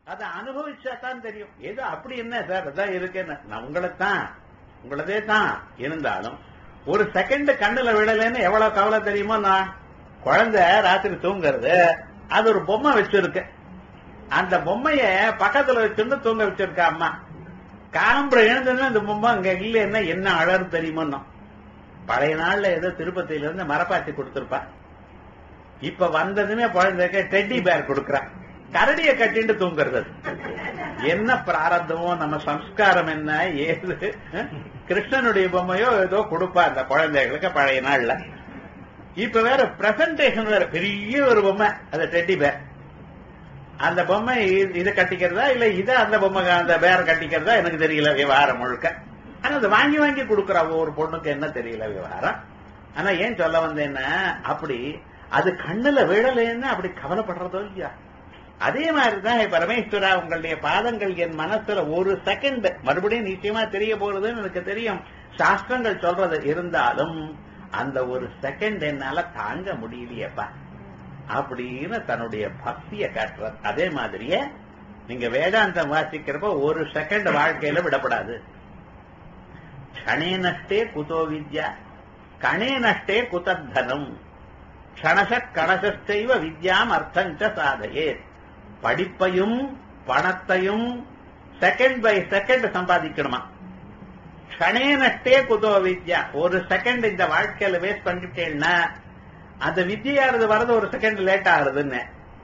அதை அனுபவிச்சா தான் தெரியும் ஏதோ அப்படி என்ன சார் அதான் இருக்குன்னு நான் உங்களைத்தான் உங்களதே தான் இருந்தாலும் ஒரு செகண்ட் கண்ணுல விழலைன்னு எவ்வளவு கவலை தெரியுமோ நான் குழந்தை ராத்திரி தூங்குறது அது ஒரு பொம்மை வச்சிருக்கு அந்த பொம்மைய பக்கத்துல வச்சிருந்து தூங்க வச்சிருக்கா அம்மா காலம்புரம் எழுந்ததுன்னா இந்த பொம்மை அங்க இல்லைன்னா என்ன அழகு தெரியுமோ பழைய நாள்ல ஏதோ திருப்பதியில இருந்து மரப்பாச்சி கொடுத்திருப்பா இப்ப வந்ததுமே குழந்தைக்கு டெட்டி பேர் கொடுக்கறான் கரடிய கட்டிட்டு தூங்குறது அது. என்ன பிராரத்தமோ நம்ம சம்ஸ்காரம் என்ன ஏது அஹ்? கிருஷ்ணனுடைய பொம்மையோ ஏதோ கொடுப்பா அந்த குழந்தைகளுக்கு பழைய நாள்ல இப்ப வேற பிரசன்டேஷன் வேற பெரிய ஒரு பொம்மை அது டெட்டி பேர் அந்த பொம்மை இது- இதை கட்டிக்கிறதா இல்ல இத அந்த பொம்மை அந்த பேர கட்டிக்கிறதா எனக்கு தெரியல விவகாரம் முழுக்க ஆனா அதை வாங்கி வாங்கி கொடுக்கறா ஒரு பொண்ணுக்கு என்ன தெரியல விவகாரம் ஆனா ஏன் சொல்ல வந்தேன்னா அப்படி அது கண்ணுல விழலைன்னு அப்படி கவலைப்படுறதோ இல்லையா அதே மாதிரிதான் ஹே பரமேஸ்வரா உங்களுடைய பாதங்கள் என் மனசுல ஒரு செகண்ட் மறுபடியும் நிச்சயமா தெரிய போறதுன்னு எனக்கு தெரியும் சாஸ்திரங்கள் சொல்றது இருந்தாலும் அந்த ஒரு செகண்ட் என்னால தாங்க முடியலையேப்பா அப்படின்னு தன்னுடைய பக்தியை காட்டுறது அதே மாதிரியே நீங்க வேதாந்தம் வாசிக்கிறப்ப ஒரு செகண்ட் வாழ்க்கையில விடப்படாது க்ஷணே நஷ்டே குதோ வித்யா கணே நஷ்டே குதத்தனம் க்ஷணச கணசைவ வித்யாம் அர்த்தஞ்ச சாதையே படிப்பையும் பணத்தையும் செகண்ட் பை செகண்ட் சம்பாதிக்கணுமா க்ஷணே நஷ்டே குதோ வித்யா ஒரு செகண்ட் இந்த வாழ்க்கையில வேஸ்ட் பண்ணிட்டேன்னா அந்த வித்தியாறது வர்றது ஒரு செகண்ட் லேட் ஆகுதுன்னு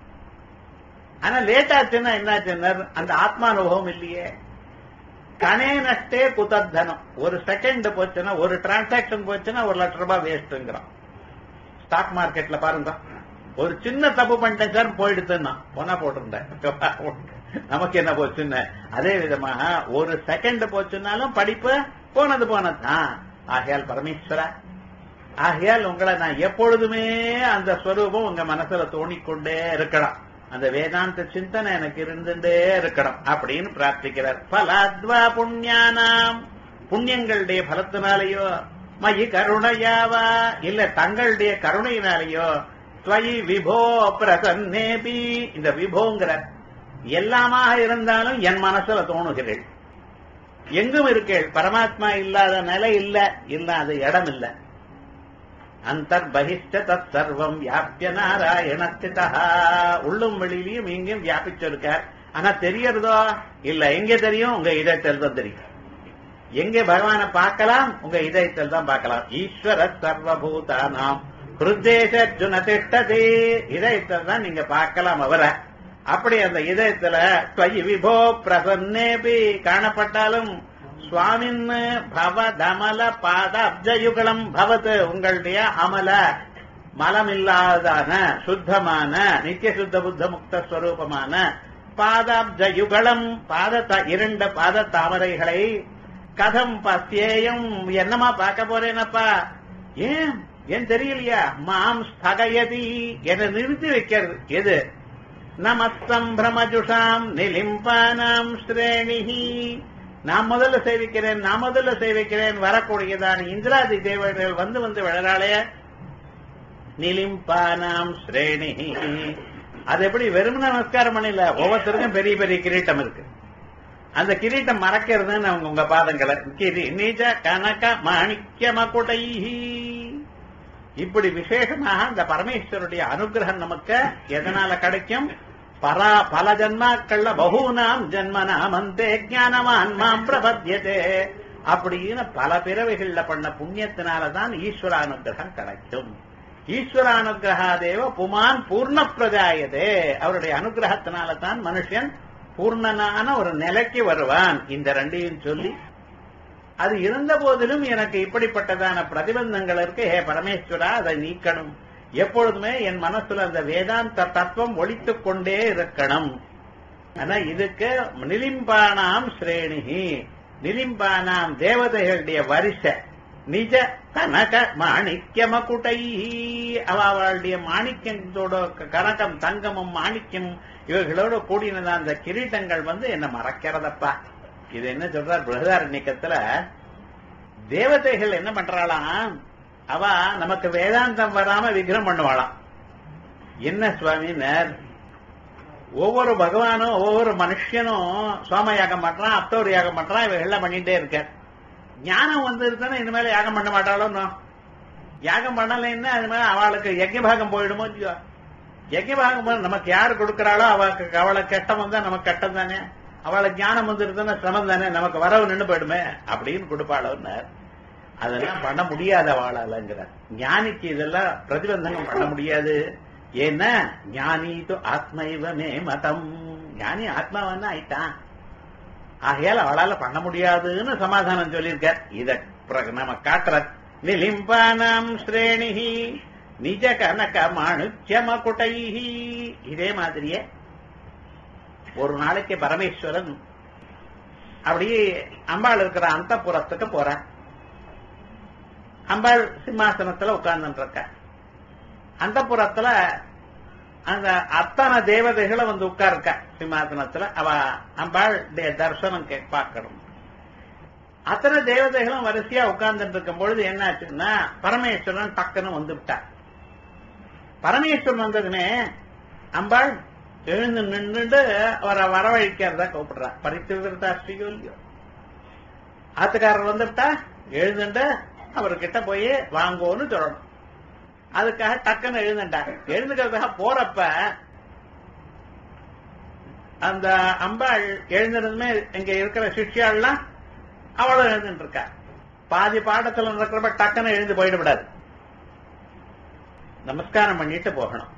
ஆனா லேட் ஆச்சுன்னா என்னாச்சுன்னா அந்த ஆத்மானுபவம் இல்லையே கணே நஷ்டே குதத்தனம் ஒரு செகண்ட் போச்சுன்னா ஒரு டிரான்சாக்சன் போச்சுன்னா ஒரு லட்சம் ரூபாய் வேஸ்ட்ங்கிறோம் ஸ்டாக் மார்க்கெட்ல பாருங்க ஒரு சின்ன தப்பு பண்ணிட்டேன் சார் போயிடுதுன்னா பொண்ணா போட்டிருந்தேன் நமக்கு என்ன போச்சுன்னு அதே விதமாக ஒரு செகண்ட் போச்சுன்னாலும் படிப்பு போனது போனதுதான் ஆகையால் பரமேஸ்வரா ஆகையால் உங்களை நான் எப்பொழுதுமே அந்த ஸ்வரூபம் உங்க மனசுல தோணிக்கொண்டே இருக்கணும் அந்த வேதாந்த சிந்தனை எனக்கு இருந்துட்டே இருக்கணும் அப்படின்னு பிரார்த்திக்கிறார் பலாத்வா புண்ணியானாம் புண்ணியங்களுடைய பலத்தினாலேயோ மயி கருணையாவா இல்ல தங்களுடைய கருணையினாலேயோ ஸ்வயி விபோ பிரசன்னேபி இந்த விபோங்கிற எல்லாமாக இருந்தாலும் என் மனசுல தோணுகிறேள் எங்கும் இருக்கேள் பரமாத்மா இல்லாத நிலை இல்ல இல்லாத இடம் இல்ல அந்தர்பகிஷ்ட தத் சர்வம் வியாபிய நாராயணஸ்திதா உள்ளும் வெளியிலையும் இங்கேயும் வியாபிச்சிருக்கார் ஆனா தெரியறதோ இல்ல எங்க தெரியும் உங்க இதயத்தில் தான் தெரியும் எங்க பகவானை பார்க்கலாம் உங்க இதயத்தில் தான் பார்க்கலாம் ஈஸ்வர சர்வபூதானாம் ஹிருதேஷர்ஜுன திட்டதே இதயத்தில் தான் நீங்க பார்க்கலாம் அவரை அப்படி அந்த இதயத்துல ஸ்வயி விபோ பிரசன்னேபி காணப்பட்டாலும் சுவாமின் பவ தமல பாத அப்ஜயுகலம் பவத் உங்களுடைய அமல மலமில்லாதான சுத்தமான நித்திய சுத்த புத்த முக்த ஸ்வரூபமான பாதாப்ஜ யுகலம் பாத த- இரண்டு பாத தாமரைகளை கதம் பத்தியேயம் என்னமா பார்க்க போறேனப்பா ஏன் ஏன் தெரியலையா மாம் ஸ்தகயதி என நிறுத்தி வைக்கிறது எது நமஸ்தம் பிரமஜுஷாம் நிலிம்பானாம் ஸ்ரேணிஹி நான் முதல்ல சேவிக்கிறேன் நான் முதல்ல சேவிக்கிறேன் வரக்கூடியதான இந்திராதி தேவர்கள் வந்து வந்து விழறாளே நிலிம்பானாம் ஸ்ரேணிஹி அது எப்படி வெறும் நமஸ்காரம் பண்ணல ஒவ்வொருத்தருக்கும் பெரிய பெரிய கிரீட்டம் இருக்கு அந்த கிரீட்டம் மறக்கிறதுன்னு அவங்க உங்க பாதங்களை கிரி நிஜ கனக மாணிக்க மகுடைஹி இப்படி விசேஷமாக அந்த பரமேஸ்வருடைய அனுகிரகம் நமக்கு எதனால கிடைக்கும் பரா பல ஜன்மாக்கள்ல பகூனாம் ஜன்மனாம் அந்தே ஞானவான் மாம் பிரபத்தியதே அப்படின்னு பல பிறவைகள்ல பண்ண புண்ணியத்தினாலதான் ஈஸ்வர அனுகிரகம் கிடைக்கும் ஈஸ்வர அனுகிரகாதேவ புமான் பூர்ண பிரஜாயதே அவருடைய அனுகிரகத்தினால தான் மனுஷன் பூர்ணனான ஒரு நிலைக்கு வருவான் இந்த ரெண்டையும் சொல்லி அது இருந்த போதிலும் எனக்கு இப்படிப்பட்டதான பிரதிபந்தங்கள் இருக்கு ஹே பரமேஸ்வரா அதை நீக்கணும் எப்பொழுதுமே என் மனசுல அந்த வேதாந்த தத்துவம் ஒழித்துக் கொண்டே இருக்கணும் ஆனா இதுக்கு நிலிம்பானாம் ஸ்ரேணிகி நிலிம்பானாம் தேவதைகளுடைய வரிசை நிஜ கனக மாணிக்க மகுட்டை அவளுடைய மாணிக்கத்தோட கனகம் தங்கமும் மாணிக்கம் இவர்களோட கூடினதா அந்த கிரீட்டங்கள் வந்து என்ன மறக்கிறதப்பா இது என்ன சொல்றார் பிரகதாரண்யக்கத்துல தேவதைகள் என்ன பண்றாளாம் அவ நமக்கு வேதாந்தம் வராம விக்கிரம் பண்ணுவாளாம் என்ன சுவாமினர் ஒவ்வொரு பகவானும் ஒவ்வொரு மனுஷனும் சோம யாகம் பண்றான் அப்தோர் யாகம் பண்றான் இவ எல்லாம் பண்ணிட்டே இருக்க ஞானம் வந்து இருந்தா இனிமேல யாகம் பண்ண மாட்டாளோ யாகம் பண்ணலைன்னா அது மேல அவளுக்கு யஜ்ய பாகம் போயிடுமோ இல்லையோ யஜ்ய பாகம் போது நமக்கு யாரு கொடுக்கறாளோ அவளுக்கு அவளை கெட்டம் வந்தா நமக்கு கட்டம் தானே அவளுக்கு ஞானம் வந்துருதுன்னா சிரமம் தானே நமக்கு வரவு நின்று போயிடுமே அப்படின்னு கொடுப்பாளோன்னார் அதெல்லாம் பண்ண முடியாத வாழாலங்கிற ஞானிக்கு இதெல்லாம் பிரதிபந்தகம் பண்ண முடியாது ஏன்னா ஞானி து ஆத்மைவமே மதம் ஞானி ஆத்மாவன்னா ஆயிட்டான் ஆகையால அவளால பண்ண முடியாதுன்னு சமாதானம் சொல்லியிருக்கார் இத பிறகு நம்ம காட்டுற நிலிம்பானாம் ஸ்ரேணிஹி நிஜ கனக மாணுச்சம குட்டைஹி இதே மாதிரியே ஒரு நாளைக்கு பரமேஸ்வரன் அப்படியே அம்பாள் இருக்கிற அந்த புறத்துக்கு போறான் அம்பாள் சிம்மாசனத்துல உட்கார்ந்துட்டு இருக்க அந்த புறத்துல அந்த அத்தனை தேவதைகளும் வந்து உட்கார்க்க சிம்மாசனத்துல அவ அம்பாள் தரிசனம் கே- பார்க்கணும் அத்தனை தேவதைகளும் வரிசையா உட்கார்ந்துட்டு இருக்கும் பொழுது என்னாச்சுன்னா பரமேஸ்வரன் டக்குன்னு வந்து விட்டார் பரமேஸ்வரன் வந்ததுமே அம்பாள் எழுந்து நின்றுட்டு அவரை வரவழைக்கிறதா கூப்பிடுறா பரித்திருத்தா ஸ்ரீயோல்யோ ஆத்துக்காரர் வந்துட்டா எழுந்துட்டு அவர்கிட்ட போய் வாங்கோன்னு சொல்லணும் அதுக்காக டக்குன்னு எழுந்துட்டாங்க எழுந்துக்கிறதுக்காக போறப்ப அந்த அம்பாள் எழுந்திருந்துமே இங்க இருக்கிற சிஷ்யாள்லாம் அவளும் எழுந்துட்டு இருக்கா பாதி பாடத்துல நடக்கிறப்ப டக்குன்னு எழுந்து போயிடக்கூடாது நமஸ்காரம் பண்ணிட்டு போகணும்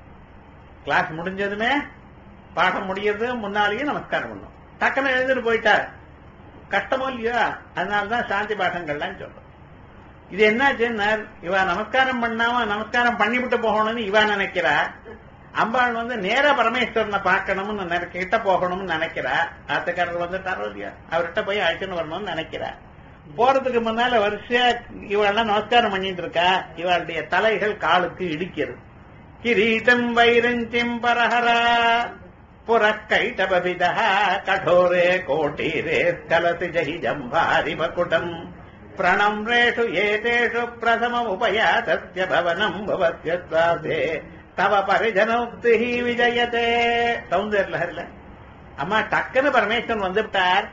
கிளாஸ் முடிஞ்சதுமே பாடம் முடியறது முன்னாலேயே நமஸ்காரம் பண்ணணும் டக்குன்னு எழுந்துட்டு போயிட்டார் கஷ்டமோ இல்லையா அதனாலதான் சாந்தி பாடங்கள்லாம் சொல்றோம் இது என்னாச்சுன்னா இவ நமஸ்காரம் பண்ணாம நமஸ்காரம் பண்ணிவிட்டு போகணும்னு இவ நினைக்கிறா அம்பாள் வந்து நேரா பரமேஸ்வரனை பார்க்கணும்னு நினை- கிட்ட போகணும்னு நினைக்கிறா ஆத்துக்காரர் வந்துட்டாரோ இல்லையா அவர்கிட்ட போய் அழைச்சுன்னு வரணும்னு நினைக்கிறா போறதுக்கு முன்னால வரிசையா இவெல்லாம் நமஸ்காரம் பண்ணிட்டு இருக்கா இவளுடைய தலைகள் காலுக்கு இடிக்கிறது கிரீட்டம் வைரஞ்சிம் பரஹரா புறக்கைட்டபித கடோரே கோட்டீரே ஸ்கலசி ஜஹி ஜம்பாரி மகுடம் பிரணம்ரேஷு ஏதேஷு பிரதமமுபயாதஸ்ய பவனம் பவத்ய சுவாசே தவ பரிஜனோக்தி விஜயதே சௌந்தர் லஹர்ல அம்மா டக்குன்னு பரமேஸ்வரன் வந்துவிட்டார்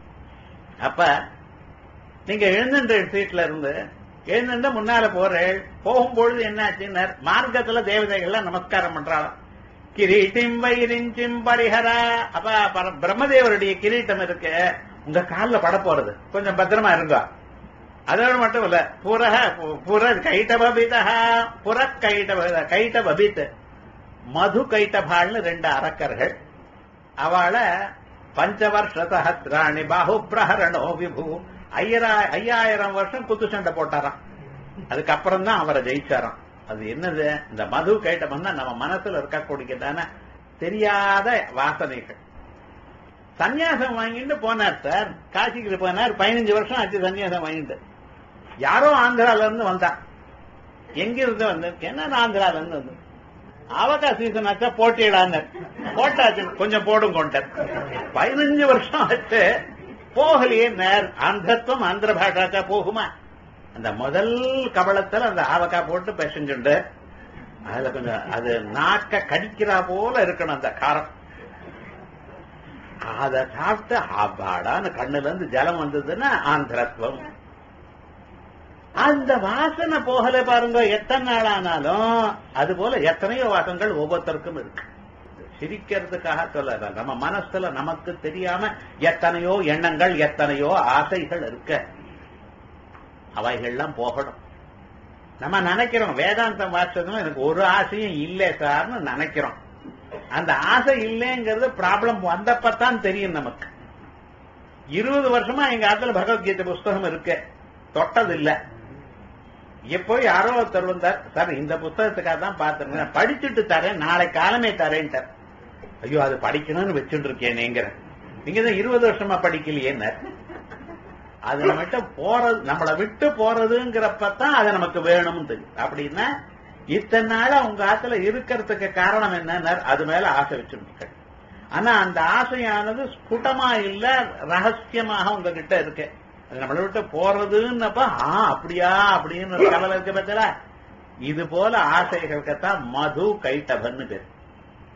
அப்ப நீங்க எழுந்துன்ற சீட்ல இருந்து எழுந்துட்டு முன்னால போறேன் போகும்பொழுது என்னாச்சுன்னா மார்க்கத்துல தேவதைகள்லாம் நமஸ்காரம் பண்றாளாம் கிரீட்டிம் வைரிஞ்சிம் பரிஹரா அப்ப பர- பிரம்மதேவருடைய கிரீட்டம் இருக்கு உங்க கால்ல பட போறது கொஞ்சம் பத்திரமா இருங்க அதோட மட்டும் இல்ல புரஹ புற கைட்டபிதா புற கைட்ட கைட்டபித் மது கைட்டபாள்னு ரெண்டு அரக்கர்கள் அவளை பஞ்சவர்ஷ சஹசிராணி பாஹு பிரஹரணோ விபு ஐயரா ஐயாயிரம் வருஷம் குத்து சண்டை போட்டாராம் அதுக்கப்புறம் தான் அவரை ஜெயிச்சாராம் அது என்னது இந்த மது கைட்டம் தான் நம்ம மனசுல இருக்கக்கூடியதான தெரியாத வாசனைகள் சன்னியாசம் வாங்கிட்டு போனார் சார் காசிக்கு போனார் பதினஞ்சு வருஷம் ஆச்சு சன்னியாசம் வாங்கிட்டு யாரோ ஆந்திரால இருந்து வந்தான் எங்க இருந்து வந்து என்ன ஆந்திரால இருந்து வந்து அவகா சீசன் ஆச்சா போட்டியிடாங்க போட்டாச்சு கொஞ்சம் போடும் கொண்டார் பதினஞ்சு வருஷம் ஆச்சு போகலையே நேர் ஆந்திரத்துவம் ஆந்திர பாஷாக்கா போகுமா அந்த முதல் கவளத்துல அந்த ஆவக்கா போட்டு பேசஞ்சுண்டு அதுல கொஞ்சம் அது நாக்க கடிக்கிறா போல இருக்கணும் அந்த காரம் அத சாப்பிட்டு ஆபாடான்னு கண்ணுல இருந்து ஜலம் வந்ததுன்னா ஆந்திரத்துவம் அந்த வாசனை போகல பாருங்க எத்தனை நாள் ஆனாலும் அது போல எத்தனையோ வாசங்கள் ஒவ்வொருத்தருக்கும் இருக்கு சிரிக்கிறதுக்காக சொல்லல நம்ம மனசுல நமக்கு தெரியாம எத்தனையோ எண்ணங்கள் எத்தனையோ ஆசைகள் இருக்க அவைகள்லாம் போகணும் நம்ம நினைக்கிறோம் வேதாந்தம் வாசிச்சதும் எனக்கு ஒரு ஆசையும் இல்லை சார்னு நினைக்கிறோம் அந்த ஆசை இல்லைங்கிறது ப்ராப்ளம் வந்தப்பதான் தெரியும் நமக்கு இருபது வருஷமா எங்க ஆத்துல பகவத்கீதை புஸ்தகம் இருக்கு தொட்டது இல்ல எப்போ யாரோ ஒருத்தர் வந்தார் சார் இந்த புஸ்தகத்துக்காக தான் பார்த்திருக்கேன் படிச்சுட்டு தரேன் நாளை காலமே தரேன்ட்டார் ஐயோ அது படிக்கணும்னு வச்சுட்டு இருக்கேன் நீங்க நீங்க தான் இருபது வருஷமா படிக்கலையேன்னார் அது நம்மகிட்ட போறது நம்மளை விட்டு போறதுங்கிறப்பதான் அது நமக்கு வேணும்னு தெரியும் அப்படின்னா இத்தனை நாளா உங்க ஆத்துல இருக்கிறதுக்கு காரணம் என்ன அது மேல ஆசை வச்சிருக்க ஆனா அந்த ஆசையானது ஸ்புட்டமா இல்ல ரகசியமாக உங்ககிட்ட இருக்கு அது நம்மளை விட்டு போறதுன்னப்ப ஆ அப்படியா அப்படின்னு ஒரு கவலை இருக்கு பத்தில இது போல ஆசைகளுக்குத்தான் மது கைட்டபன்னு பேர்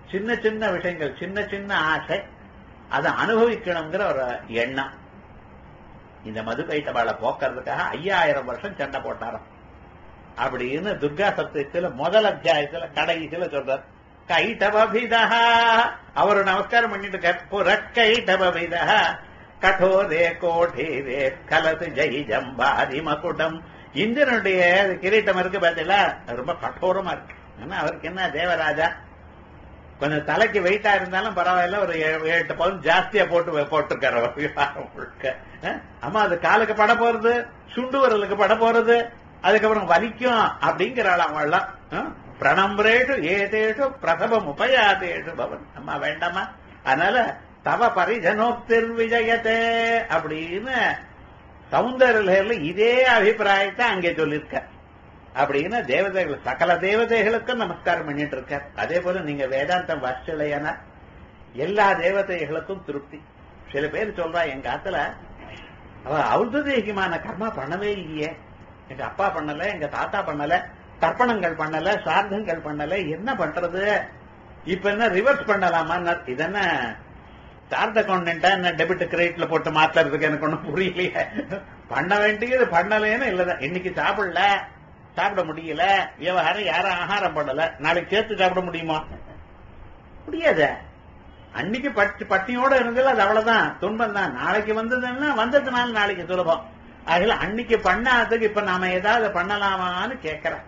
சின்ன சின்ன விஷயங்கள் சின்ன சின்ன ஆசை அதை அனுபவிக்கணுங்கிற ஒரு எண்ணம் இந்த மது கைட்டபாளை போக்குறதுக்காக ஐயாயிரம் வருஷம் சண்டை போட்டாராம் அப்படின்னு துர்கா சப்தத்துல முதல் அத்தியாயத்துல கடைசியில சொல்றார் கைட்டபிதா அவரு நமஸ்காரம் பண்ணிட்டு புறக்கைட்டபிதா கடோரே கோடீரே கலசு ஜெய் ஜம்பாரி மகுடம் இந்திரனுடைய கிரீட்டம் இருக்கு பார்த்தீங்களா ரொம்ப கடோரமா இருக்கு ஆனா அவருக்கு என்ன தேவராஜா கொஞ்சம் தலைக்கு வெயிட்டா இருந்தாலும் பரவாயில்ல ஒரு ஏழு எட்டு பவுன் ஜாஸ்தியா போட்டு போட்டிருக்காரு அவர் விவகாரம் முழுக்க அஹ், அம்மா அது காலுக்கு பட போறது சுண்டு வரலுக்கு பட போறது அதுக்கப்புறம் வலிக்கும் அப்படிங்கிறாள் அவள்லாம் அஹ், பிரணம்பரேஷு ஏதேஷு பிரசவம் உபயாதேஷு பவன் அம்மா வேண்டாமா அதனால தவ பரிஜனோக்திர் விஜயத்தே அப்படின்னு சௌந்தர்யில இதே அபிப்பிராயத்தை அங்கே சொல்லியிருக்க அப்படின்னு தேவதைகள் சகல தேவதைகளுக்கும் நமஸ்காரம் பண்ணிட்டு இருக்கார் அதே போல நீங்க வேதாந்தம் வாசிச்சலையானா எல்லா தேவதைகளுக்கும் திருப்தி சில பேர் சொல்றா எங்க ஆத்துல அவ ஔததேகியமான கர்மா பண்ணவே இல்லையே எங்க அப்பா பண்ணல எங்க தாத்தா பண்ணல தர்ப்பணங்கள் பண்ணல சார்த்தங்கள் பண்ணல என்ன பண்றது இப்ப என்ன ரிவர்ஸ் பண்ணலாமா இதென்ன சார்ட் அக்கௌண்டா என்ன டெபிட் கிரெடிட்ல போட்டு மாத்துறதுக்கு எனக்கு ஒண்ணும் புரியலையே பண்ண வேண்டியது பண்ணலேன்னு இல்லதான் இன்னைக்கு சாப்பிடல சாப்பிட முடியல விவகாரம் யாரும் ஆகாரம் பண்ணல நாளைக்கு சேர்த்து சாப்பிட முடியுமா முடியாது அன்னைக்கு பட்டி பட்டியோட இருந்தது அது அவ்வளவுதான் துன்பம் தான் நாளைக்கு வந்ததுன்னா வந்ததுனால நாளைக்கு சுலபம் அதுல அன்னைக்கு பண்ணாததுக்கு இப்ப நாம ஏதாவது பண்ணலாமான்னு கேக்குறேன்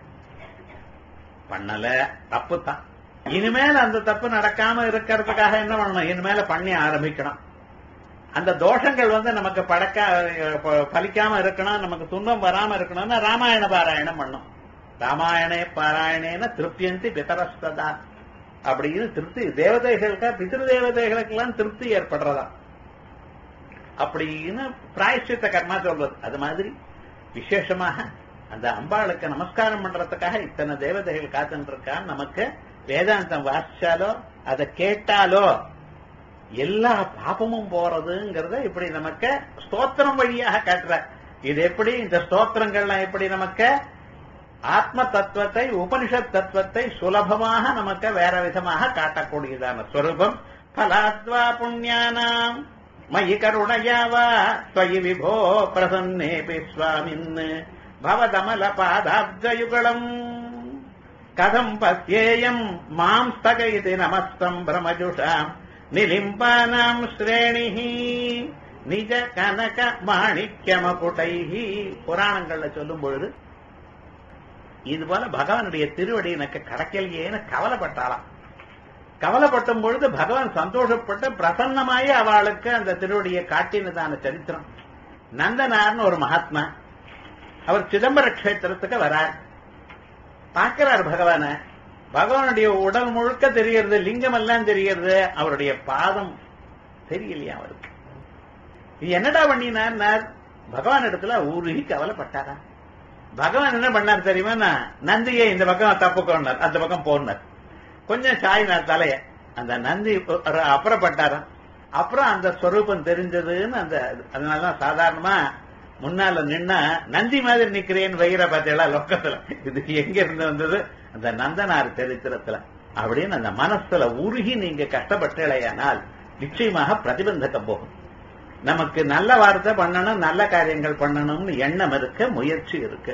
பண்ணல தப்பு தான் இனிமேல் அந்த தப்பு நடக்காம இருக்கிறதுக்காக என்ன பண்ணணும் இனிமேல பண்ணி ஆரம்பிக்கணும் அந்த தோஷங்கள் வந்து நமக்கு படக்க ப- பலிக்காம இருக்கணும் நமக்கு துன்பம் வராம இருக்கணும்னா ராமாயண பாராயணம் பண்ணும் ராமாயணே பாராயணேன திருப்தியந்தி பிதரஸ்ததா அப்படின்னு திருப்தி தேவதைகளுக்கா பிதிரு தேவதைகளுக்கெல்லாம் திருப்தி ஏற்படுறதா அப்படின்னு பிராயஷ்சித்த கர்மா சொல்றது அது மாதிரி விசேஷமாக அந்த அம்பாளுக்கு நமஸ்காரம் பண்றதுக்காக இத்தனை தேவதைகள் காத்துட்டு இருக்கா நமக்கு வேதாந்தம் வாசிச்சாலோ அதை கேட்டாலோ எல்லா பாபமும் போறதுங்கிறத இப்படி நமக்கு ஸ்தோத்திரம் வழியாக காட்டுற இது எப்படி இந்த ஸ்தோத்திரங்கள்லாம் எப்படி நமக்கு ஆத்ம தத்துவத்தை உபனிஷத் தத்துவத்தை சுலபமாக நமக்கு வேற விதமாக காட்டக்கூடியதான ஸ்வரூபம் பலாத்வா புண்ணியானாம் மயி கருணையாவா ஸ்வயி விபோ பிரசன்னேபி சுவாமின் பவதமல பாதாப்ஜயுகளம் கதம் பத்யேயம் மாம் ஸ்தகயிதி நமஸ்தம் பிரமஜுஷாம் நிலிம்பானாம் ஸ்ரேணிஹி நிஜ கனக மாணிக்கமகுடைஹி புராணங்கள்ல சொல்லும் பொழுது இது போல பகவானுடைய திருவடி எனக்கு கடக்கலையேன்னு கவலைப்பட்டாளாம் கவலைப்பட்டும் பொழுது பகவான் சந்தோஷப்பட்டு பிரசன்னமாயி அவளுக்கு அந்த திருவடியை காட்டினதான சரித்திரம் நந்தனார்னு ஒரு மகாத்மா அவர் சிதம்பர கஷேத்திரத்துக்கு வரார் பார்க்கிறார் பகவான பகவானுடைய உடல் முழுக்க தெரியறது லிங்கம் எல்லாம் தெரியறது அவருடைய பாதம் தெரியலையா அவருக்கு இது என்னடா பண்ணினார் பகவான் இடத்துல உருகி கவலைப்பட்டாரா பகவான் என்ன பண்ணார் தெரியுமா நந்தியை இந்த பக்கம் தப்புக்கோனார் அந்த பக்கம் போனார் கொஞ்சம் சாயினார் தலைய அந்த நந்தி ஒரு அப்புறப்பட்டாராம் அப்புறம் அந்த ஸ்வரூபம் தெரிஞ்சதுன்னு அந்த அதனாலதான் சாதாரணமா முன்னால நின்னா நந்தி மாதிரி நிக்கிறேன்னு வைகிற பார்த்தீங்களா லோக்கத்துல இது எங்க இருந்து வந்தது அந்த நந்தனார் சரித்திரத்துல அப்படின்னு அந்த மனசுல உருகி நீங்க கஷ்டப்பட்டலையானால் நிச்சயமாக பிரதிபந்தகம் போகும் நமக்கு நல்ல வார்த்தை பண்ணணும் நல்ல காரியங்கள் பண்ணணும்னு எண்ணம் இருக்கு முயற்சி இருக்கு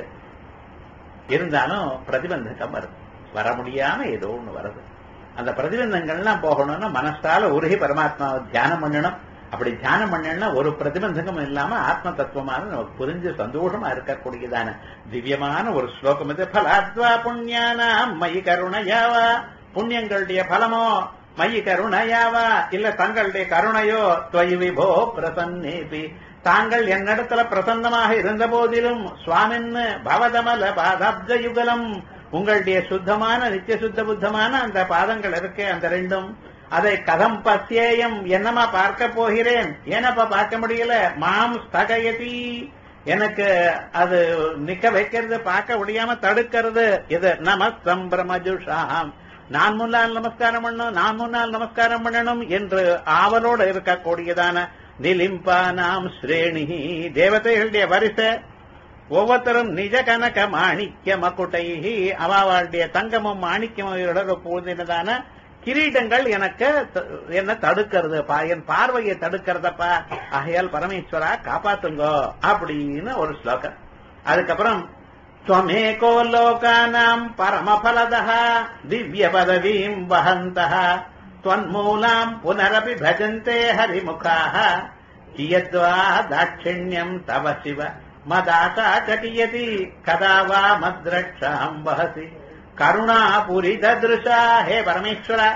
இருந்தாலும் பிரதிபந்தகம் வருது வர முடியாம ஏதோ ஒண்ணு வருது அந்த பிரதிபந்தங்கள்லாம் போகணும்னா மனசால உருகி பரமாத்மாவை தியானம் பண்ணணும் அப்படி தியானம் பண்ணா ஒரு பிரதிபந்தகம் இல்லாம ஆத்ம தத்துவமான நமக்கு புரிஞ்சு சந்தோஷமா இருக்கக்கூடியதான திவ்யமான ஒரு ஸ்லோகம் இது பலாத்வா புண்ணியானா மயி கருணையாவா புண்ணியங்களுடைய பலமோ மயி கருணையாவா இல்ல தங்களுடைய கருணையோ துவயி விபோ பிரசன்னேபி தாங்கள் என்னிடத்துல பிரசன்னமாக இருந்த போதிலும் சுவாமின்னு பவதமல பாதாப்ஜ யுகலம் உங்களுடைய சுத்தமான நித்திய சுத்த புத்தமான அந்த பாதங்கள் இருக்கு அந்த ரெண்டும் அதை கதம் பத்தியேயம் என்னமா பார்க்க போகிறேன் ஏனப்பா பார்க்க முடியல மாம் ஸ்தகயதி எனக்கு அது நிக்க வைக்கிறது பார்க்க முடியாம தடுக்கிறது இது நமஸ்தம் பிரமஜுஷாம் நான் முன்னால் நமஸ்காரம் பண்ணணும் நான் முன்னால் நமஸ்காரம் பண்ணணும் என்று ஆவலோடு இருக்கக்கூடியதான நிலிம்பானாம் ஸ்ரேணி தேவதைகளுடைய வரிசை ஒவ்வொருத்தரும் நிஜ கனக மாணிக்க மக்குட்டைஹி அவாவாளுடைய தங்கமும் மாணிக்கமும் இவரோட பூந்தினதான கிரீடங்கள் எனக்கு த- என்ன தடுக்கிறது பா- என் பார்வையை தடுக்கிறதப்பா ஆகையால் பரமேஸ்வரா காப்பாத்துங்கோ அப்படின்னு ஒரு ஸ்லோகம் அதுக்கப்புறம் त्वमेको लोकानाम् परमफलदः दिव्यपदवीम् वहन्तः त्वन्मूलाम् पुनरपि भजन्ते हरिमुखाः कियद्वा दाक्षिण्यम् तव शिव मदाता चकियति कदा वा मद्रक्षाम् वहसि கருணாபுரிதருஷா ஹே பரமேஸ்வரா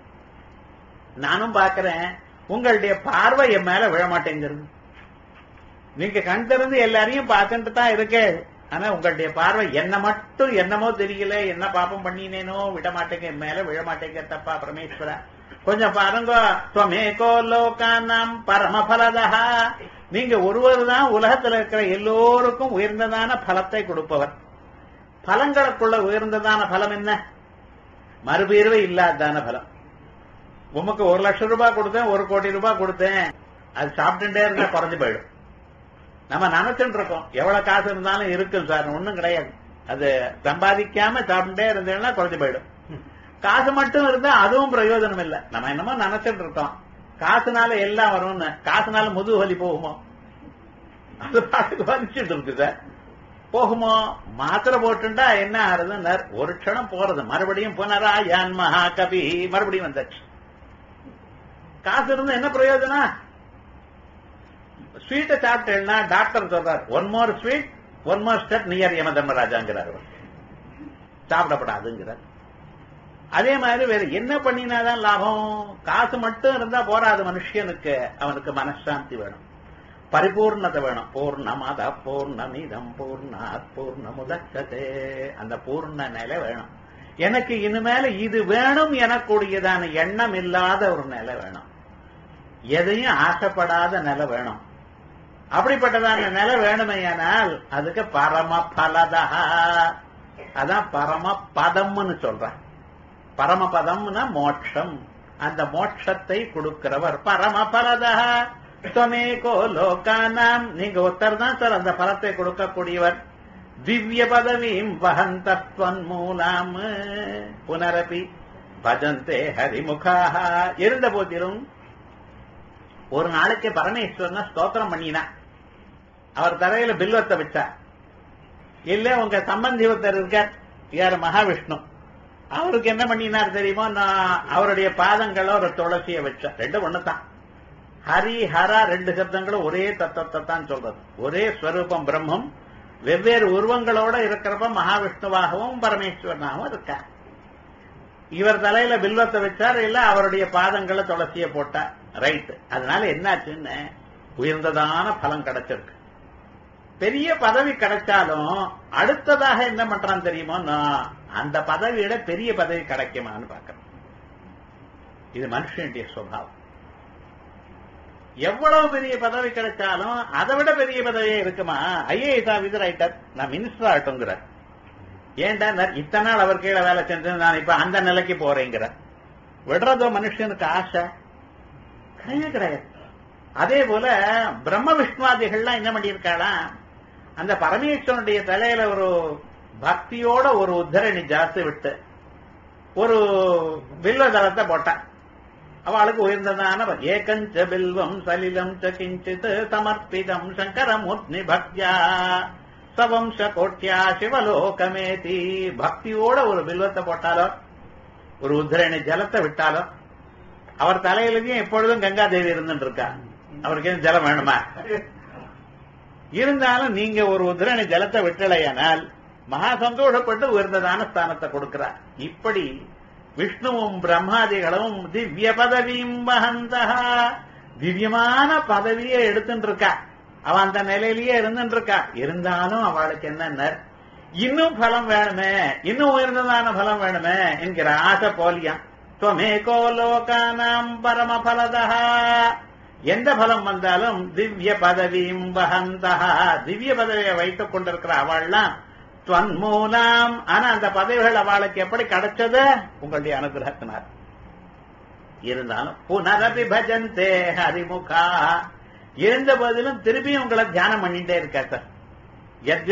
நானும் பார்க்கிறேன் உங்களுடைய பார்வை என் மேல விழமாட்டேங்கிறது நீங்க கண் திறந்து எல்லாரையும் பார்த்துட்டு தான் இருக்கே ஆனா உங்களுடைய பார்வை என்ன மட்டும் என்னமோ தெரியல என்ன பாப்பம் பண்ணினேனோ விட மாட்டேங்க என் மேல விழ மாட்டேங்க தப்பா பரமேஸ்வரா கொஞ்சம் பாருங்க துவமேகோ லோகானாம் பரமபலதா நீங்க ஒருவர் தான் உலகத்துல இருக்கிற எல்லோருக்கும் உயர்ந்ததான பலத்தை கொடுப்பவர் பலங்களுக்குள்ள உயர்ந்ததான பலம் என்ன மறுபீர்வை இல்லாதான பலம் உமக்கு ஒரு லட்சம் ரூபாய் கொடுத்தேன் ஒரு கோடி ரூபாய் கொடுத்தேன் அது சாப்பிட்டுட்டே இருந்தா குறைஞ்சு போயிடும் நம்ம நினைச்சுட்டு இருக்கோம் எவ்வளவு காசு இருந்தாலும் இருக்கும் சார் ஒண்ணும் கிடையாது அது சம்பாதிக்காம சாப்பிட்டுட்டே இருந்தேன்னா குறைஞ்சு போயிடும் காசு மட்டும் இருந்தா அதுவும் பிரயோஜனம் இல்லை நம்ம என்னமோ நினைச்சிட்டு இருக்கோம் காசுனால எல்லாம் வரும்னு காசுனால முதுகு வலி போகுமோ அது பாட்டுக்கு வலிச்சுட்டு இருக்கு சார் போகுமோ மாத்திரை போட்டுண்டா என்ன ஆறுதுன்னு ஒரு க்ஷணம் போறது மறுபடியும் புனரா யான் மகா கவி மறுபடியும் வந்தாச்சு காசு இருந்தா என்ன பிரயோஜனம் ஸ்வீட்டை சாப்பிட்டேன்னா டாக்டர் சொல்றார் one more sweet one more step near Yama தர்மராஜாங்கிறார் அவர். சாப்பிடப்படாதுங்கிறார் அதே மாதிரி வேற என்ன பண்ணினாதான் லாபம் காசு மட்டும் இருந்தா போராது மனுஷனுக்கு அவனுக்கு மனசாந்தி வேணும் பரிபூர்ணத்தை வேணும் பூர்ணமத பூர்ணமிதம் பூர்ணாத் பூர்ணமுதச்சதே அந்த பூர்ண நிலை வேணும் எனக்கு இனிமேல இது வேணும் எனக்கூடியதான எண்ணம் இல்லாத ஒரு நிலை வேணும் எதையும் ஆசைப்படாத நிலை வேணும் அப்படிப்பட்டதான நிலை வேணுமையானால் அதுக்கு பரம பலதா அதான் பரம பதம்னு சொல்றேன் பரமபதம்னா மோட்சம் அந்த மோட்சத்தை கொடுக்கிறவர் பரம பலதா துவமேகோ லோகானாம் நீங்க ஒருத்தர் தான் சார் அந்த பலத்தை கொடுக்கக்கூடியவர் திவ்ய பதவியும் வகந்தத்வன் மூலாம் புனரபி பஜந்தே ஹரிமுகாக இருந்த போதிலும் ஒரு நாளைக்கு பரமேஸ்வரனை ஸ்தோத்திரம் பண்ணினா அவர் தரையில பில்வத்தை வச்சார் இல்ல உங்க சம்பந்தி ஒருத்தர் இருக்கார் யார் மகாவிஷ்ணு அவருக்கு என்ன பண்ணினார் தெரியுமோ நான் அவருடைய பாதங்களோ ஒரு துளசிய வச்சார் ரெண்டு ஒண்ணுதான் ஹரி ஹரா ரெண்டு சப்தங்களும் ஒரே தத்துவத்தை தான் சொல்றது ஒரே ஸ்வரூபம் பிரம்மம் வெவ்வேறு உருவங்களோட இருக்கிறப்ப மகாவிஷ்ணுவாகவும் பரமேஸ்வரனாகவும் இருக்கார் இவர் தலையில பில்வத்தை வச்சார் இல்ல அவருடைய பாதங்களை துளசிய போட்டார் ரைட் அதனால என்னாச்சுன்னு உயர்ந்ததான பலம் கிடைச்சிருக்கு பெரிய பதவி கிடைச்சாலும் அடுத்ததாக என்ன பண்றான் தெரியுமோ நான் அந்த பதவியிட பெரிய பதவி கிடைக்குமான்னு பார்க்கறேன் இது மனுஷனுடைய சுபாவம் எவ்வளவு பெரிய பதவி கிடைச்சாலும் அதை விட பெரிய பதவியே இருக்குமா ஐஏஎஸ் ஆபீசர் ஆயிட்டார் நான் மினிஸ்டர் ஆகட்டுங்கிறார் ஏன்டா நான் இத்தனை நாள் அவர் கீழே வேலை செஞ்சு நான் இப்ப அந்த நிலைக்கு போறேங்கிற விடுறதோ மனுஷனுக்கு ஆசை கிடையவே கிடையாது அதே போல பிரம்ம விஷ்ணுவாதிகள்லாம் என்ன பண்ணியிருக்காளா அந்த பரமேஸ்வரனுடைய தலையில ஒரு பக்தியோட ஒரு உத்தரணி ஜாஸ்தி விட்டு ஒரு பில்வதளத்தை போட்டான் அவளுக்கு உயர்ந்ததான ஏகஞ்ச பில்வம் சலிலம் ச கிஞ்சித் சமர்ப்பிதம் சங்கரமூர்த்தி பக்தியா சவம்ச கோட்டியா சிவலோகமேதி பக்தியோட ஒரு பில்வத்தை போட்டாலோ ஒரு உத்தரணி ஜலத்தை விட்டாலோ அவர் தலையிலேயும் எப்பொழுதும் கங்காதேவி இருந்துட்டு இருக்கா அவருக்கு எதுவும் ஜலம் வேணுமா இருந்தாலும் நீங்க ஒரு உதிரணி ஜலத்தை விட்டலையானால் மகா சந்தோஷப்பட்டு உயர்ந்ததான ஸ்தானத்தை கொடுக்கிறார் இப்படி விஷ்ணுவும் பிரம்மாதிகளும் திவ்ய பதவியும் வகந்தா திவ்யமான பதவியை எடுத்துட்டு இருக்கா அவ அந்த நிலையிலேயே இருந்துட்டு இருக்கா இருந்தாலும் அவளுக்கு என்ன இன்னும் பலம் வேணுமே இன்னும் உயர்ந்ததான பலம் வேணுமே என்கிற ஆசை போலியாம் துவமேகோ லோகானாம் பரம பலதா எந்த பலம் வந்தாலும் திவ்ய பதவியும் வகந்தா திவ்ய பதவியை வைத்துக் கொண்டிருக்கிற அவள்லாம் துவன் மூலம் ஆனா அந்த பதவிகள் அவளுக்கு எப்படி கிடைச்சது உங்களுடைய அனுகிரகத்தினார் இருந்தாலும் புனரபி பஜந்தே ஹரிமுகா இருந்த போதிலும் திருப்பியும் உங்களை தியானம் பண்ணிட்டே இருக்கா சார்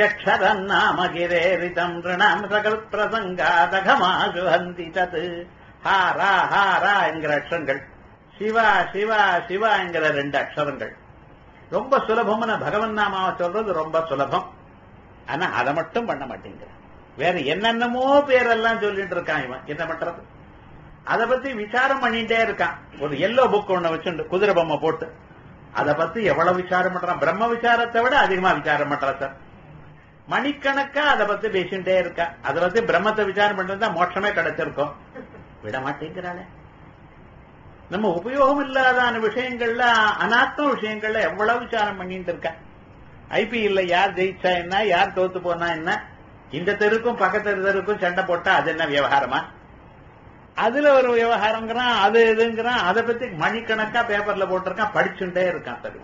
யத்யக்ஷரம் நாம கிரேரிதம் ரிணாம் சகல் பிரசங்காதகமாசு ஹந்தி தத் ஹா ரா ஹா ரா என்கிற அக்ஷரங்கள் சிவா சிவா சிவா என்கிற ரெண்டு அக்ஷரங்கள் ரொம்ப சுலபம்னு பகவன் நாமாவை சொல்றது ரொம்ப சுலபம் ஆனா அதை மட்டும் பண்ண மாட்டேங்கிற வேற என்னென்னமோ பேரெல்லாம் சொல்லிட்டு இருக்கான் இவன் என்ன பண்றது அத பத்தி விசாரம் பண்ணிட்டே இருக்கான் ஒரு எல்லோ புக் ஒண்ணு வச்சுண்டு குதிரை பொம்மை போட்டு அத பத்தி எவ்வளவு விசாரம் பண்றான் பிரம்ம விசாரத்தை விட அதிகமா விசாரம் பண்றான் சார் மணிக்கணக்கா அதை பத்தி பேசிட்டே இருக்கா அதை பத்தி பிரம்மத்தை விசாரம் பண்றதா மோட்சமே கிடைச்சிருக்கும் விட மாட்டேங்கிறாளே நம்ம உபயோகம் இல்லாதான விஷயங்கள்ல அனாத்ம விஷயங்கள்ல எவ்வளவு விசாரம் பண்ணிட்டு இருக்கா ஐபிஎல்ல யார் ஜெயிச்சா என்ன யார் தோத்து போனா என்ன இந்த தெருக்கும் பக்கத்து தெருக்கும் சண்டை போட்டா அது என்ன விவகாரமா அதுல ஒரு விவகாரங்கிறான் அது இதுங்கிறான் அதை பத்தி மணிக்கணக்கா பேப்பர்ல போட்டிருக்கான் படிச்சுட்டே இருக்கான் சரி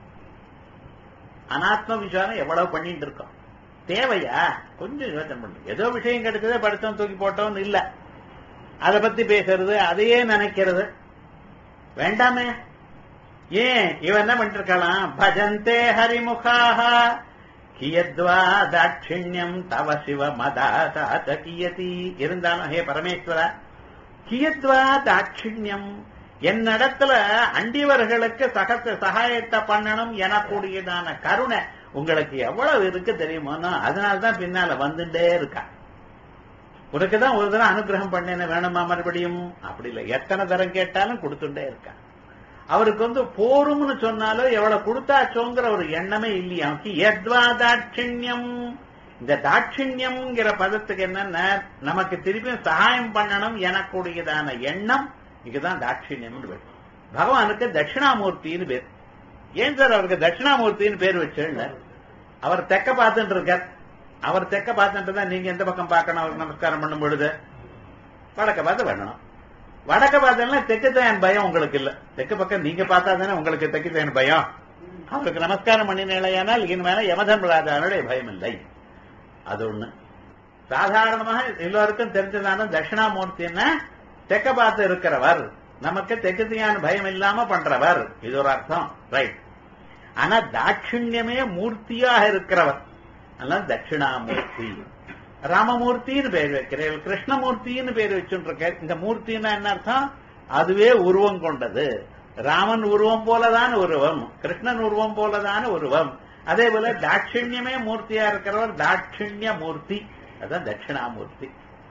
அனாத்ம விசாரம் எவ்வளவு பண்ணிட்டு இருக்கோம் தேவையா கொஞ்சம் யோசனை பண்ணு ஏதோ விஷயம் கிடைச்சதே படிச்சோம் தூக்கி போட்டோம்னு இல்ல அதை பத்தி பேசுறது அதையே நினைக்கிறது வேண்டாமே ஏன் இவன் என்ன பண்ணிட்டு இருக்கலாம் பஜந்தே ஹரிமுகாக கியத்வா தாட்சிணியம் தவ சிவ மதாசாத கியதி இருந்தாலும் ஹே பரமேஸ்வரா கியத்வா தாட்சிணியம் என்னிடத்துல அண்டிவர்களுக்கு சகத்த சகாயத்தை பண்ணணும் எனக்கூடியதான கருணை உங்களுக்கு எவ்வளவு இருக்கு தெரியுமோனோ அதனால்தான் பின்னால வந்துட்டே இருக்கா உனக்கு தான் ஒரு தடவை அனுகிரகம் பண்ணேன்னு வேணுமா மறுபடியும் அப்படி இல்லை எத்தனை தரம் கேட்டாலும் கொடுத்துட்டே இருக்கா அவருக்கு வந்து போரும்னு சொன்னாலும் எவ்வளவு கொடுத்தாச்சோங்கிற ஒரு எண்ணமே இல்லையா எத்வா தாட்சிணியம் இந்த தாட்சிணியம்ங்கிற பதத்துக்கு என்னன்னா நமக்கு திருப்பியும் சகாயம் பண்ணணும் எனக்கூடியதான எண்ணம் இதுதான் தாட்சிணியம் பேர் பகவானுக்கு தட்சிணாமூர்த்தின்னு பேர் ஏன் சார் அவருக்கு தட்சிணாமூர்த்தின்னு பேர் வச்சு அவர் தெக்க பார்த்துட்டு இருக்கார் அவர் தெக்க பார்த்துட்டு தான் நீங்க எந்த பக்கம் பார்க்கணும் அவருக்கு நமஸ்காரம் பண்ணும் பொழுது வடக்க பார்த்து பண்ணணும் வடக்க பார்த்தா தெற்கு தான் பயம் உங்களுக்கு இல்ல தெற்கு பக்கம் நீங்க பார்த்தா தானே உங்களுக்கு தெற்கு தான் பயம் அவருக்கு நமஸ்காரம் பண்ணினேனால் இனிமேல யமதர்மராஜானுடைய பயம் இல்லை அது ஒண்ணு சாதாரணமாக எல்லோருக்கும் தெரிஞ்சதான தட்சிணாமூர்த்தின்னா தெக்க பார்த்து இருக்கிறவர் நமக்கு தெற்குத்தியான பயம் இல்லாம பண்றவர் இது ஒரு அர்த்தம் ரைட் ஆனா தாட்சிணியமே மூர்த்தியாக இருக்கிறவர் அதனால தட்சிணாமூர்த்தி ராமமூர்த்தின்னு பேர் வைக்கிறேன் கிருஷ்ணமூர்த்தின்னு பேர் வச்சுட்டு இருக்க இந்த மூர்த்தின்னா என்ன அர்த்தம் அதுவே உருவம் கொண்டது ராமன் உருவம் போலதான் உருவம் கிருஷ்ணன் உருவம் போலதான உருவம் அதே போல தாட்சிணியமே மூர்த்தியா இருக்கிறவர் தாட்சிணிய மூர்த்தி அதான் தட்சிணாமூர்த்தி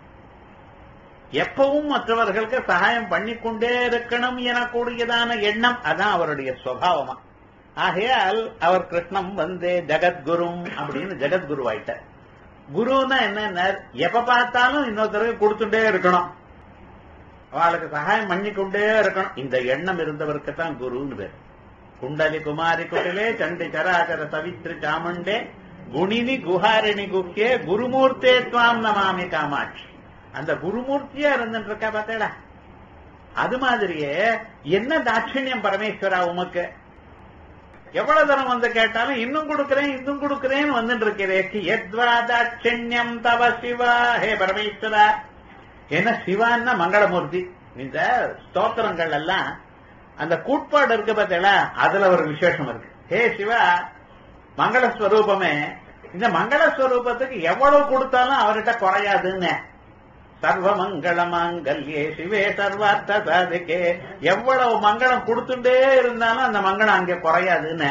எப்பவும் மற்றவர்களுக்கு சகாயம் பண்ணிக்கொண்டே இருக்கணும் எனக்கூடியதான எண்ணம் அதான் அவருடைய சுவாவமா ஆகையால் அவர் கிருஷ்ணம் வந்தே ஜெகத்குரும் அப்படின்னு ஜெகத்குரு ஆயிட்டார் குருன்னா என்ன எப்ப பார்த்தாலும் இன்னொருத்தருக்கு கொடுத்துட்டே இருக்கணும் அவளுக்கு சகாயம் பண்ணிக்கொண்டே இருக்கணும் இந்த எண்ணம் இருந்தவருக்கு தான் குருன்னு பேர் குண்டலி குமாரி குட்டிலே சண்டி சராச்சர சவித்ரி சாமுண்டே குணினி குஹாரிணி குக்கியே குருமூர்த்தே துவாம் நமாமி காமாட்சி அந்த குருமூர்த்தியா இருந்துட்டு இருக்கா பார்த்தேடா அது மாதிரியே என்ன தாட்சிணியம் பரமேஸ்வரா உமக்கு எவ்வளவு தரம் வந்து கேட்டாலும் இன்னும் கொடுக்கிறேன் இன்னும் கொடுக்கிறேன்னு வந்துட்டு இருக்கிறேன் எத்வா தாட்சிணியம் தவ சிவா ஹே பரமேஸ்வரா என்ன சிவான்னா மங்களமூர்த்தி இந்த ஸ்தோத்திரங்கள் எல்லாம் அந்த கூட்பாடு இருக்கு பார்த்தீங்களா அதுல ஒரு விசேஷம் இருக்கு ஹே சிவா மங்களஸ்வரூபமே இந்த மங்களஸ்வரூபத்துக்கு எவ்வளவு கொடுத்தாலும் அவர்கிட்ட குறையாதுன்னு சர்வ மங்கள மாங்கல்யே சிவே சர்வார்த்த சாதிக்கே எவ்வளவு மங்களம் கொடுத்துட்டே இருந்தாலும் அந்த மங்களம் அங்கே குறையாதுன்னு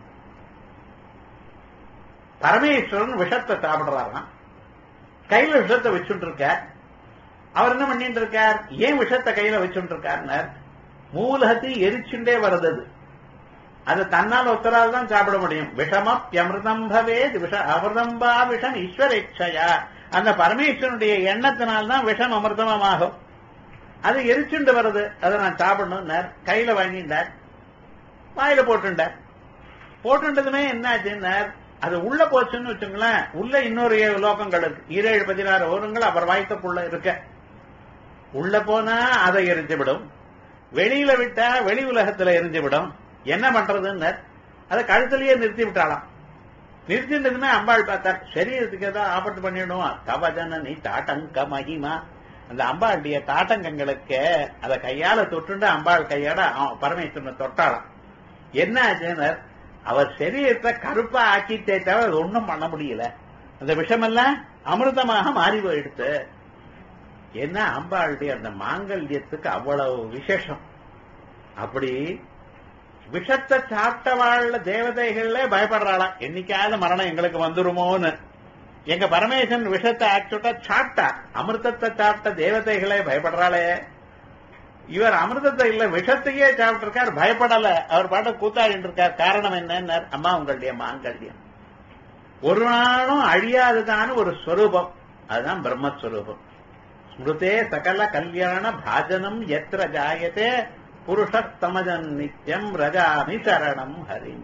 பரமேஸ்வரன் விஷத்தை சாப்பிடுறாராம் கையில விஷத்தை வச்சுட்டு இருக்கார் அவர் என்ன பண்ணிட்டு இருக்கார் ஏன் விஷத்தை கையில வச்சுட்டு இருக்கார் மூலகத்தை எரிச்சுட்டே வருது அது அது தன்னால் ஒத்தரால் தான் சாப்பிட முடியும் விஷமப்பியமிருதம் பவேத் விஷ அமிர்தம்பா விஷம் ஈஸ்வரேட்சையா அந்த பரமேஸ்வரனுடைய எண்ணத்தினால்தான் விஷம் அமிர்தமாகும் அது எரிச்சுண்டு வருது அதை நான் சாப்பிடணும் கையில வாங்கிட்டார் வாயில போட்டுட்டார் போட்டுட்டதுமே என்ன ஆச்சுன்னார் அது உள்ள போச்சுன்னு வச்சுங்களேன் உள்ள இன்னொரு ஏழு லோகங்கள் இருக்கு ஈரேழு பதினாறு ஓரங்கள் அவர் வாய்க்கப்புள்ள இருக்க உள்ள போனா அதை எரிஞ்சுவிடும் வெளியில விட்டா வெளி உலகத்துல எரிஞ்சுவிடும் என்ன பண்றதுன்னு அதை கழுத்திலேயே நிறுத்தி விட்டாலாம் நிறுத்தினதுமே அம்பாள் பார்த்தார் சரீரத்துக்கு ஏதாவது ஆபத்து பண்ணிடுவோம் தவஜன நீ தாட்டங்க மகிமா அந்த அம்பாளுடைய தாட்டங்கங்களுக்கு அதை கையால தொட்டுண்டு அம்பாள் கையாட பரமேஸ்வரனை தொட்டாளாம் என்ன ஆச்சுன்னு அவர் சரீரத்தை கருப்பா ஆக்கிட்டே தவிர அது ஒன்றும் பண்ண முடியல அந்த விஷமெல்லாம் அமிர்தமாக மாறி போயிடுத்து என்ன அம்பாளுடைய அந்த மாங்கல்யத்துக்கு அவ்வளவு விசேஷம் அப்படி விஷத்தை சாப்பிட்டவாழ்ல தேவதைகள்ல பயப்படுறாளாம் என்னைக்காவது மரணம் எங்களுக்கு வந்துருமோன்னு எங்க பரமேசன் விஷத்தை ஆக்சுவலா சாப்பிட்டா அமிர்தத்தை சாப்பிட்ட தேவதைகளே பயப்படுறாளே இவர் அமிர்தத்தை இல்ல விஷத்தையே சாப்பிட்டு இருக்கார் பயப்படல அவர் பாட்ட கூத்தாடிட்டு இருக்கார் காரணம் என்ன அம்மா உங்களுடைய மாங்கல்யம் ஒரு நாளும் அழியாததான ஒரு ஸ்வரூபம் அதுதான் பிரம்மஸ்வரூபம் ஸ்மிருதே சகல கல்யாண பாஜனம் எத்திர ஜாயத்தே புருஷத்தமஜன் நித்யம் ரஜாமி சரணம் ஹரி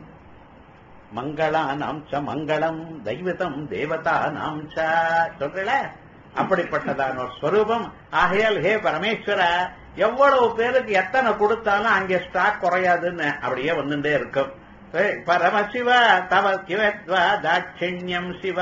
மங்களானாம் ச மங்களம் தெய்வதம் தேவதா நாம் சொல்றல அப்படிப்பட்டதான ஒரு ஸ்வரூபம் ஆகையால் ஹே பரமேஸ்வர எவ்வளவு பேருக்கு எத்தனை கொடுத்தாலும் அங்கே ஸ்டாக் குறையாதுன்னு அப்படியே வந்துட்டே இருக்கும் பரமசிவ தவ கிவத்வா தாட்சிண்யம் சிவ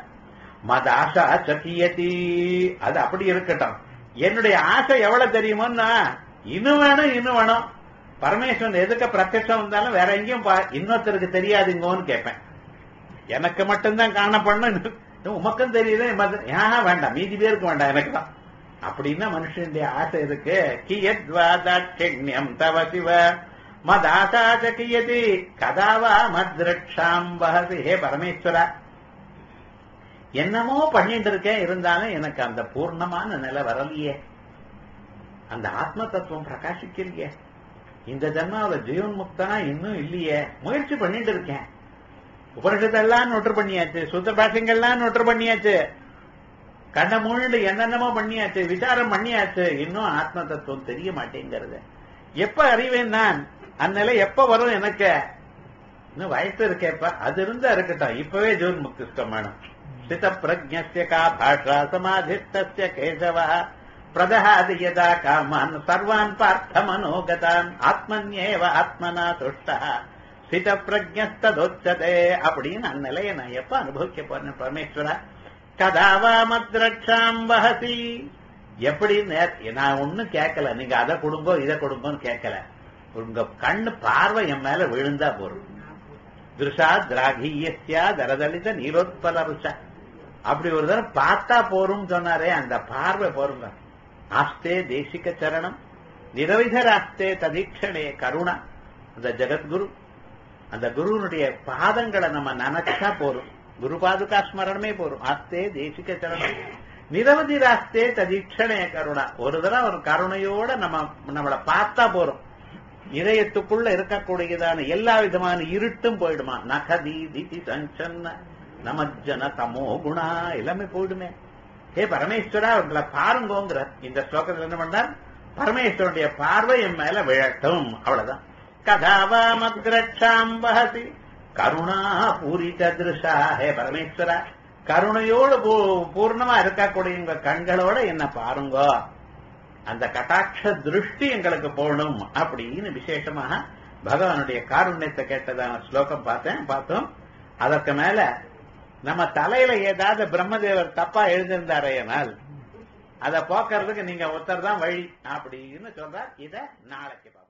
மதாசா சக்கியதி அது அப்படி இருக்கட்டும் என்னுடைய ஆசை எவ்வளவு தெரியுமோன்னா இன்னும் வேணும் இன்னும் வேணும் பரமேஸ்வரன் எதுக்கு பிரத்யட்சம் வந்தாலும் வேற எங்கேயும் இன்னொருத்தருக்கு தெரியாதுங்கோன்னு கேட்பேன் எனக்கு மட்டும்தான் காணப்படணும் உமக்கும் தெரியுது ஏன் வேண்டாம் மீதி பேருக்கு வேண்டாம் எனக்கு தான் அப்படின்னா மனுஷனுடைய ஆசை இருக்கு கியத்வா தாட்சிண்யம் தவ சிவ மதாசா கியதி கதாவா மத்ரக்ஷாம் வகசி ஹே பரமேஸ்வரா என்னமோ பண்ணிட்டு இருக்கேன் இருந்தாலும் எனக்கு அந்த பூர்ணமான நிலை வரலையே அந்த ஆத்ம தத்துவம் பிரகாசிக்கலையே இந்த ஜென்மாவில ஜீவன் முக்தனா இன்னும் இல்லையே முயற்சி பண்ணிட்டு இருக்கேன் உபனிஷத்தெல்லாம் நொற்று பண்ணியாச்சு சுத்த பாஷங்கள்லாம் நொற்று பண்ணியாச்சு கண்ண மூழ்டு என்னென்னமோ பண்ணியாச்சு விசாரம் பண்ணியாச்சு இன்னும் ஆத்ம தத்துவம் தெரிய மாட்டேங்கிறது எப்ப அறிவேன் நான் அந்நிலை எப்ப வரும் எனக்கு இன்னும் வயசு இருக்கேப்ப அது இருந்தா இருக்கட்டும் இப்பவே ஜீவன் முக்திஷ்டம் வேணும் சித பிரஜ்ய கா பாஷா சமாதிஸ்த கேசவ பிரதஹாதி யதா காமான் சர்வான் பார்த்த மனோகதான் ஆத்மன்யேவ ஆத்மனா துஷ்டா சித பிரஜஸ்ததோச்சதே அப்படின்னு அந்நிலையை நான் எப்ப அனுபவிக்க போறேன் பரமேஸ்வரா கதாவா மத்ரட்சாம் வஹசி எப்படி நான் ஒண்ணும் கேட்கல நீங்க அதை கொடுங்கோ இதை கொடுங்கோன்னு கேட்கல உங்க கண்ணு பார்வை என் மேல விழுந்தா போறோம் திருஷா திராகியஸ்யா தரதலித நீரோத்பல ருஷா அப்படி ஒரு தடவை பார்த்தா போரும் சொன்னாரே அந்த பார்வை போருங்க ஆஸ்தே தேசிக சரணம் நிரவிதராஸ்தே ததீட்சணே கருணா அந்த ஜெகத்குரு அந்த குருவனுடைய பாதங்களை நம்ம நினைச்சா போரும் குரு பாதுகா ஸ்மரணமே போரும் ஆஸ்தே தேசிக சரணம் நிரவதி ராஸ்தே ததீட்சணே கருணா ஒரு தடவை ஒரு கருணையோட நம்ம நம்மளை பார்த்தா போறோம் இதயத்துக்குள்ள இருக்கக்கூடியதான எல்லா விதமான இருட்டும் போயிடுமா நகதி திதி சஞ்சன்ன நமஜன தமோ குணா எல்லாமே போயிடுமே ஹே பரமேஸ்வரா உங்களை பாருங்கோங்கிற இந்த ஸ்லோகத்தில் என்ன பண்ணார் பரமேஸ்வரனுடைய பார்வை என் மேல விழட்டும் அவ்வளவுதான் கதாவா மத்ரட்சாம் வஹசி கருணா பூரித திருஷா ஹே பரமேஸ்வரா கருணையோடு பூர்ணமா இருக்கக்கூடிய உங்க கண்களோட என்ன பாருங்கோ அந்த கட்டாட்ச திருஷ்டி எங்களுக்கு போகணும் அப்படின்னு விசேஷமாக பகவானுடைய காருண்யத்தை கேட்டதான ஸ்லோகம் பார்த்தேன் பார்த்தோம் அதற்கு மேல நம்ம தலையில ஏதாவது பிரம்மதேவர் தப்பா எழுந்திருந்தாரையனால் அதை போக்குறதுக்கு நீங்க ஒருத்தர் தான் வழி அப்படின்னு சொல்றார் இத நாளைக்கு